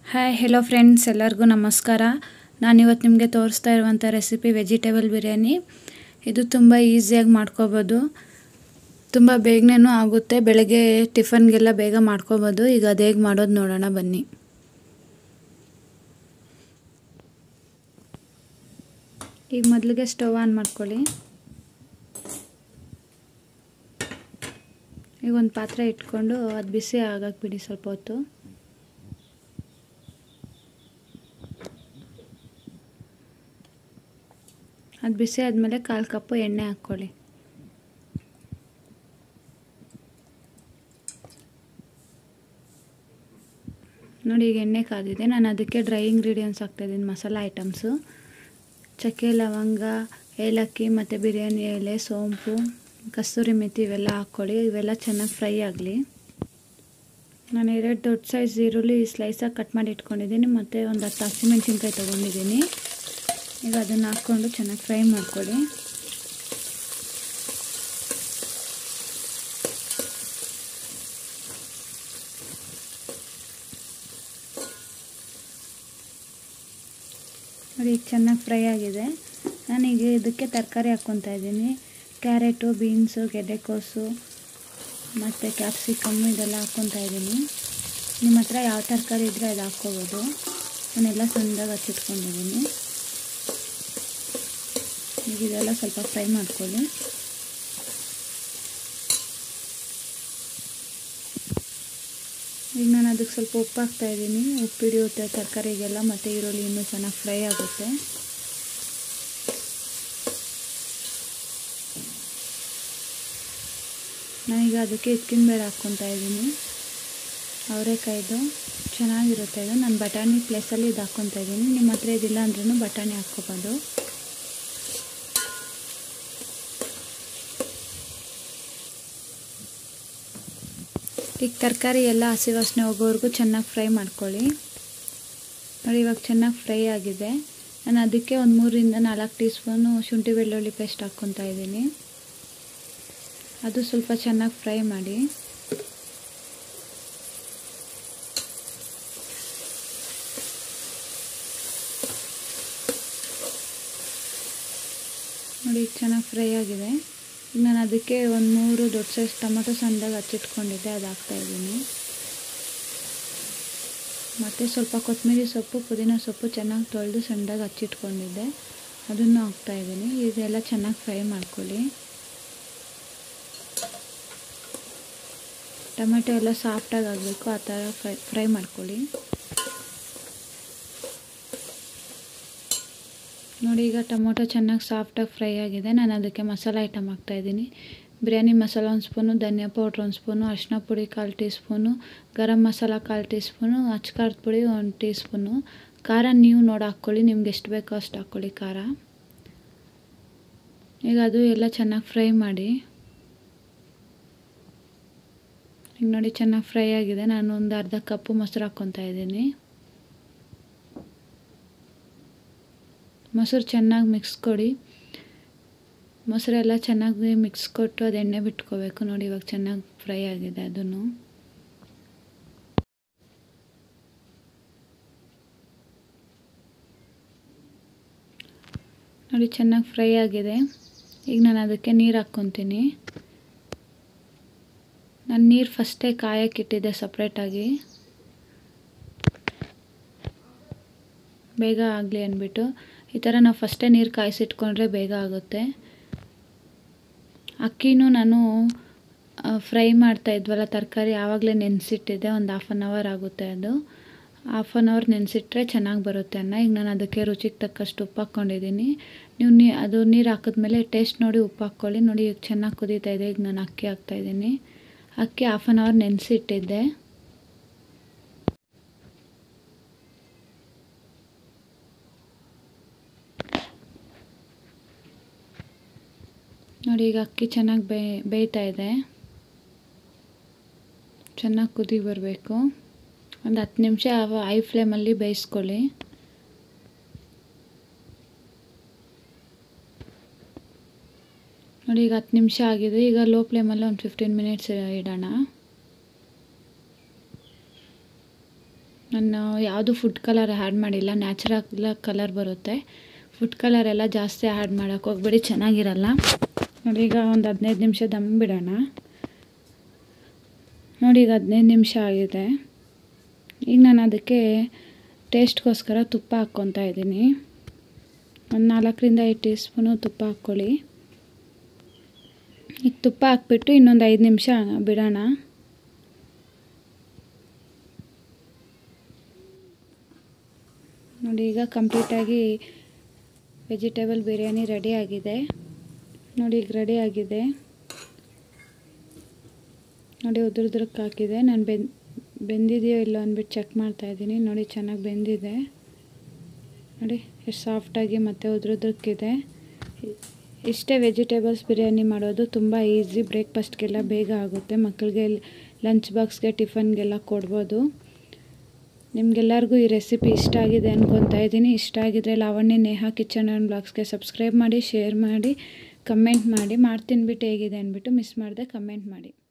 hi hello friends ಎಲ್ಲರಿಗೂ ನಮಸ್ಕಾರ ನಾನಿವತ್ತು ನಿಮಗೆ ತೋರಿಸ್ತಾ ಇರುವಂಥ ರೆಸಿಪಿ ವೆಜಿಟೇಬಲ್ ಬಿರಿಯಾನಿ ಇದು ತುಂಬ ಈಸಿಯಾಗಿ ಮಾಡ್ಕೋಬೋದು ತುಂಬ ಬೇಗನೆ ಆಗುತ್ತೆ ಬೆಳಗ್ಗೆ ಟಿಫನ್ಗೆಲ್ಲ ಬೇಗ ಮಾಡ್ಕೋಬೋದು ಈಗ ಅದು ಹೇಗೆ ಮಾಡೋದು ನೋಡೋಣ ಬನ್ನಿ ಈಗ ಮೊದಲಿಗೆ ಸ್ಟವ್ ಆನ್ ಮಾಡ್ಕೊಳ್ಳಿ ಈಗ ಒಂದು ಪಾತ್ರೆ ಇಟ್ಕೊಂಡು ಅದು ಬಿಸಿ ಆಗಕ್ಕೆ ಬಿಡಿ ಸ್ವಲ್ಪ ಹೊತ್ತು ಅದು ಬಿಸಿ ಆದಮೇಲೆ ಕಾಲು ಕಪ್ಪು ಎಣ್ಣೆ ಹಾಕ್ಕೊಳ್ಳಿ ನೋಡಿ ಈಗ ಎಣ್ಣೆ ಕಾದಿದೆ ನಾನು ಅದಕ್ಕೆ ಡ್ರೈ ಇಂಗ್ರೀಡಿಯೆಂಟ್ಸ್ ಹಾಕ್ತಾಯಿದ್ದೀನಿ ಮಸಾಲ ಐಟಮ್ಸು ಚಕ್ಕೆ ಲವಂಗ ಏಲಕ್ಕಿ ಮತ್ತು ಬಿರಿಯಾನಿ ಎಲೆ ಸೋಂಪು ಕಸ್ತೂರಿ ಮೆಥಿ ಇವೆಲ್ಲ ಹಾಕ್ಕೊಳ್ಳಿ ಇವೆಲ್ಲ ಚೆನ್ನಾಗಿ ಫ್ರೈ ಆಗಲಿ ನಾನು ಎರಡು ದೊಡ್ಡ ಸೈಜ್ ಈರುಳ್ಳಿ ಸ್ಲೈಸಾಗಿ ಕಟ್ ಮಾಡಿ ಇಟ್ಕೊಂಡಿದ್ದೀನಿ ಮತ್ತು ಒಂದು ಹತ್ತು ಹಸಿಮೆಣ್ಸಿನ್ಕಾಯಿ ತೊಗೊಂಡಿದ್ದೀನಿ ಈಗ ಅದನ್ನು ಹಾಕ್ಕೊಂಡು ಚೆನ್ನಾಗಿ ಫ್ರೈ ಮಾಡ್ಕೊಳ್ಳಿ ನೋಡಿ ಈಗ ಚೆನ್ನಾಗಿ ಫ್ರೈ ಆಗಿದೆ ನಾನೀಗ ಇದಕ್ಕೆ ತರಕಾರಿ ಹಾಕ್ಕೊತಾ ಇದ್ದೀನಿ ಕ್ಯಾರೆಟು ಬೀನ್ಸು ಗೆಡ್ಡೆಕೋಸು ಮತ್ತು ಕ್ಯಾಪ್ಸಿಕಮ್ಮು ಇದೆಲ್ಲ ಹಾಕ್ಕೊತಾ ಇದ್ದೀನಿ ನಿಮ್ಮ ಹತ್ರ ಯಾವ ತರಕಾರಿ ಇದ್ದರೆ ಅದು ಹಾಕ್ಕೋಬೋದು ನಾನೆಲ್ಲ ಸಣ್ಣದಾಗಿ ಹಚ್ಚಿಟ್ಕೊಂಡಿದ್ದೀನಿ ಈಗ ಇದೆಲ್ಲ ಸ್ವಲ್ಪ ಫ್ರೈ ಮಾಡ್ಕೊಳ್ಳಿ ಈಗ ನಾನು ಅದಕ್ಕೆ ಸ್ವಲ್ಪ ಉಪ್ಪು ಹಾಕ್ತಾಯಿದ್ದೀನಿ ಉಪ್ಪು ಹಿಡಿಯುತ್ತೆ ತರಕಾರಿಗೆಲ್ಲ ಮತ್ತು ಈರುಳ್ಳಿ ಇನ್ನೂ ಚೆನ್ನಾಗಿ ಫ್ರೈ ಆಗುತ್ತೆ ನಾನೀಗ ಅದಕ್ಕೆ ಇಕ್ಕಿನ ಬೇಳೆ ಹಾಕ್ಕೊತಾ ಇದ್ದೀನಿ ಅವರೆಕಾಯ್ದು ಚೆನ್ನಾಗಿರುತ್ತೆ ಇದು ನಾನು ಬಟಾಣಿ ಪ್ಲೇಸಲ್ಲಿ ಇದು ಹಾಕ್ಕೊತಾ ಇದ್ದೀನಿ ನಿಮ್ಮ ಹತ್ರ ಇದಿಲ್ಲ ಅಂದ್ರೂ ಬಟಾಣಿ ಹಾಕ್ಕೋಬೋದು ಈಗ ತರಕಾರಿ ಎಲ್ಲ ಹಸಿ ವಾಸನೆ ಹೋಗೋವರೆಗೂ ಚೆನ್ನಾಗಿ ಫ್ರೈ ಮಾಡ್ಕೊಳ್ಳಿ ನೋಡಿ ಇವಾಗ ಚೆನ್ನಾಗಿ ಫ್ರೈ ಆಗಿದೆ ನಾನು ಅದಕ್ಕೆ ಒಂದು ಮೂರಿಂದ ನಾಲ್ಕು ಟೀ ಸ್ಪೂನು ಶುಂಠಿ ಬೆಳ್ಳುಳ್ಳಿ ಪೇಸ್ಟ್ ಹಾಕ್ಕೊತಾ ಇದ್ದೀನಿ ಅದು ಸ್ವಲ್ಪ ಚೆನ್ನಾಗಿ ಫ್ರೈ ಮಾಡಿ ನೋಡಿ ಈಗ ಚೆನ್ನಾಗಿ ಫ್ರೈ ಆಗಿದೆ ಈಗ ನಾನು ಅದಕ್ಕೆ ಒಂದು ಮೂರು ದೊಡ್ಡ ಸೈಜ್ ಟೊಮೊಟೊ ಸಣ್ಣದಾಗಿ ಹಚ್ಚಿಟ್ಕೊಂಡಿದ್ದೆ ಅದು ಹಾಕ್ತಾಯಿದ್ದೀನಿ ಮತ್ತು ಸ್ವಲ್ಪ ಕೊತ್ತಂಬರಿ ಸೊಪ್ಪು ಪುದೀನ ಸೊಪ್ಪು ಚೆನ್ನಾಗಿ ತೊಳೆದು ಸಣ್ಣದಾಗಿ ಹಚ್ಚಿಟ್ಕೊಂಡಿದ್ದೆ ಅದನ್ನು ಹಾಕ್ತಾಯಿದ್ದೀನಿ ಇದೆಲ್ಲ ಚೆನ್ನಾಗಿ ಫ್ರೈ ಮಾಡ್ಕೊಳ್ಳಿ ಟೊಮೆಟೊ ಎಲ್ಲ ಸಾಫ್ಟಾಗಿ ಆಗಬೇಕು ಆ ಥರ ಫ್ರೈ ಫ್ರೈ ಮಾಡ್ಕೊಳ್ಳಿ ನೋಡಿ ಈಗ ಟೊಮೊಟೊ ಚೆನ್ನಾಗಿ ಸಾಫ್ಟಾಗಿ ಫ್ರೈ ಆಗಿದೆ ನಾನು ಅದಕ್ಕೆ ಮಸಾಲ ಐಟಮ್ ಹಾಕ್ತಾಯಿದ್ದೀನಿ ಬಿರಿಯಾನಿ ಮಸಾಲ ಒಂದು ಸ್ಪೂನು ಧನಿಯಾ ಪೌಡ್ರ್ ಒಂದು ಸ್ಪೂನು ಅರಿಶಿನ ಪುಡಿ ಕಾಲು ಟೀ ಸ್ಪೂನು ಗರಂ ಮಸಾಲ ಕಾಲು ಟೀ ಸ್ಪೂನು ಅಚ್ಕಾರದ ಪುಡಿ ಒಂದು ಟೀ ಸ್ಪೂನು ಖಾರ ನೀವು ನೋಡಿ ಹಾಕ್ಕೊಳ್ಳಿ ನಿಮ್ಗೆ ಎಷ್ಟು ಬೇಕೋ ಅಷ್ಟು ಹಾಕ್ಕೊಳ್ಳಿ ಖಾರ ಈಗ ಅದು ಎಲ್ಲ ಚೆನ್ನಾಗಿ ಫ್ರೈ ಮಾಡಿ ಈಗ ನೋಡಿ ಚೆನ್ನಾಗಿ ಫ್ರೈ ಆಗಿದೆ ನಾನು ಒಂದು ಅರ್ಧ ಕಪ್ಪು ಮೊಸರು ಹಾಕ್ಕೊತಾ ಇದ್ದೀನಿ ಮೊಸರು ಚೆನ್ನಾಗಿ ಮಿಕ್ಸ್ ಕೊಡಿ ಮೊಸರೆಲ್ಲ ಚೆನ್ನಾಗಿ ಮಿಕ್ಸ್ ಕೊಟ್ಟು ಅದು ಎಣ್ಣೆ ಬಿಟ್ಕೋಬೇಕು ನೋಡಿ ಇವಾಗ ಚೆನ್ನಾಗಿ ಫ್ರೈ ಆಗಿದೆ ಅದನ್ನು ನೋಡಿ ಚೆನ್ನಾಗಿ ಫ್ರೈ ಆಗಿದೆ ಈಗ ನಾನು ಅದಕ್ಕೆ ನೀರು ಹಾಕ್ಕೊತೀನಿ ನಾನು ನೀರು ಫಸ್ಟೇ ಕಾಯಕ್ಕಿಟ್ಟಿದ್ದೆ ಸಪ್ರೇಟಾಗಿ ಬೇಗ ಆಗಲಿ ಅಂದ್ಬಿಟ್ಟು ಈ ಥರ ನಾವು ಫಸ್ಟೇ ನೀರು ಕಾಯಿಸಿಟ್ಕೊಂಡ್ರೆ ಬೇಗ ಆಗುತ್ತೆ ಅಕ್ಕಿನೂ ನಾನು ಫ್ರೈ ಮಾಡ್ತಾ ಇದ್ವಲ್ಲ ತರಕಾರಿ ಆವಾಗಲೇ ನೆನೆಸಿಟ್ಟಿದ್ದೆ ಒಂದು ಹಾಫ್ ಆನ್ ಅವರ್ ಆಗುತ್ತೆ ಅದು ಹಾಫ್ ಆನ್ ಅವರ್ ನೆನೆಸಿಟ್ರೆ ಚೆನ್ನಾಗಿ ಬರುತ್ತೆ ಅನ್ನ ಈಗ ನಾನು ಅದಕ್ಕೆ ರುಚಿಗೆ ತಕ್ಕಷ್ಟು ಉಪ್ಪು ಹಾಕ್ಕೊಂಡಿದ್ದೀನಿ ನೀವು ನೀ ಅದು ನೀರು ಹಾಕಿದ್ಮೇಲೆ ಟೇಸ್ಟ್ ನೋಡಿ ಉಪ್ಪು ಹಾಕ್ಕೊಳ್ಳಿ ನೋಡಿ ಈಗ ಚೆನ್ನಾಗಿ ಕುದೀತಾ ಇದೆ ಈಗ ನಾನು ಅಕ್ಕಿ ಹಾಕ್ತಾಯಿದ್ದೀನಿ ಅಕ್ಕಿ ಹಾಫ್ ಆನ್ ಅವರ್ ನೆನೆಸಿಟ್ಟಿದ್ದೆ ನೋಡಿ ಈಗ ಅಕ್ಕಿ ಚೆನ್ನಾಗಿ ಬೇ ಬೇಯ್ತಾ ಇದೆ ಚೆನ್ನಾಗಿ ಕುದಿ ಬರಬೇಕು ಒಂದು ಹತ್ತು ನಿಮಿಷ ಐ ಫ್ಲೇಮಲ್ಲಿ ಬೇಯಿಸ್ಕೊಳ್ಳಿ ನೋಡಿ ಈಗ ಹತ್ತು ನಿಮಿಷ ಆಗಿದೆ ಈಗ ಲೋ ಫ್ಲೇಮಲ್ಲಿ ಒಂದು ಫಿಫ್ಟೀನ್ ಮಿನಿಟ್ಸ್ ಇಡೋಣ ನಾನು ಯಾವುದು ಫುಡ್ ಕಲರ್ ಆ್ಯಡ್ ಮಾಡಿಲ್ಲ ನ್ಯಾಚುರಲ್ ಕಲರ್ ಬರುತ್ತೆ ಫುಡ್ ಕಲರ್ ಎಲ್ಲ ಜಾಸ್ತಿ ಆ್ಯಡ್ ಮಾಡೋಕ್ಕೆ ಹೋಗ್ಬೇಡಿ ಚೆನ್ನಾಗಿರಲ್ಲ ನೋಡಿ ಈಗ ಒಂದು ಹದಿನೈದು ನಿಮಿಷ ದಮ್ ಬಿಡೋಣ ನೋಡಿ ಈಗ ಹದಿನೈದು ನಿಮಿಷ ಆಗಿದೆ ಈಗ ನಾನು ಅದಕ್ಕೆ ಟೇಸ್ಟ್ಗೋಸ್ಕರ ತುಪ್ಪ ಹಾಕ್ಕೊತಾ ಇದ್ದೀನಿ ಒಂದು ನಾಲ್ಕರಿಂದ ಐದು ಟೀ ಸ್ಪೂನು ತುಪ್ಪ ಹಾಕ್ಕೊಳ್ಳಿ ಈಗ ತುಪ್ಪ ಹಾಕ್ಬಿಟ್ಟು ಇನ್ನೊಂದು ಐದು ನಿಮಿಷ ಬಿಡೋಣ ನೋಡಿ ಈಗ ಕಂಪ್ಲೀಟಾಗಿ ವೆಜಿಟೇಬಲ್ ಬಿರಿಯಾನಿ ರೆಡಿ ಆಗಿದೆ ನೋಡಿ ಈಗ ರೆಡಿ ಆಗಿದೆ ನೋಡಿ ಉದುರುದ್ರಕ್ಕೆ ಹಾಕಿದೆ ನಾನು ಬೆಂದ್ ಬೆಂದಿದೆಯೋ ಇಲ್ಲೋ ಅಂದ್ಬಿಟ್ಟು ಚೆಕ್ ಮಾಡ್ತಾಯಿದ್ದೀನಿ ನೋಡಿ ಚೆನ್ನಾಗಿ ಬೆಂದಿದೆ ನೋಡಿ ಎಷ್ಟು ಸಾಫ್ಟಾಗಿ ಮತ್ತು ಉದುರುದ್ರಕ್ಕಿದೆ ಇಷ್ಟೇ ವೆಜಿಟೇಬಲ್ಸ್ ಬಿರಿಯಾನಿ ಮಾಡೋದು ತುಂಬ ಈಸಿ ಬ್ರೇಕ್ಫಾಸ್ಟ್ಗೆಲ್ಲ ಬೇಗ ಆಗುತ್ತೆ ಮಕ್ಕಳಿಗೆ ಲಂಚ್ ಬಾಕ್ಸ್ಗೆ ಟಿಫನ್ಗೆಲ್ಲ ಕೊಡ್ಬೋದು ನಿಮಗೆಲ್ಲರಿಗೂ ಈ ರೆಸಿಪಿ ಇಷ್ಟ ಆಗಿದೆ ಅನ್ಕೊತಾ ಇದ್ದೀನಿ ಇಷ್ಟ ಆಗಿದ್ರೆ ಲಾವಣ್ಯ ನೇಹಾ ಕಿಚನ್ ಆ್ಯಂಡ್ ಬ್ಲಾಗ್ಸ್ಗೆ ಸಬ್ಸ್ಕ್ರೈಬ್ ಮಾಡಿ ಶೇರ್ ಮಾಡಿ ಕಮೆಂಟ್ ಮಾಡಿ ಮಾಡ್ತೀನಿ ಬಿಟ್ಟು ಹೇಗಿದೆ ಅಂದ್ಬಿಟ್ಟು ಮಿಸ್ ಮಾಡಿದೆ ಕಮೆಂಟ್ ಮಾಡಿ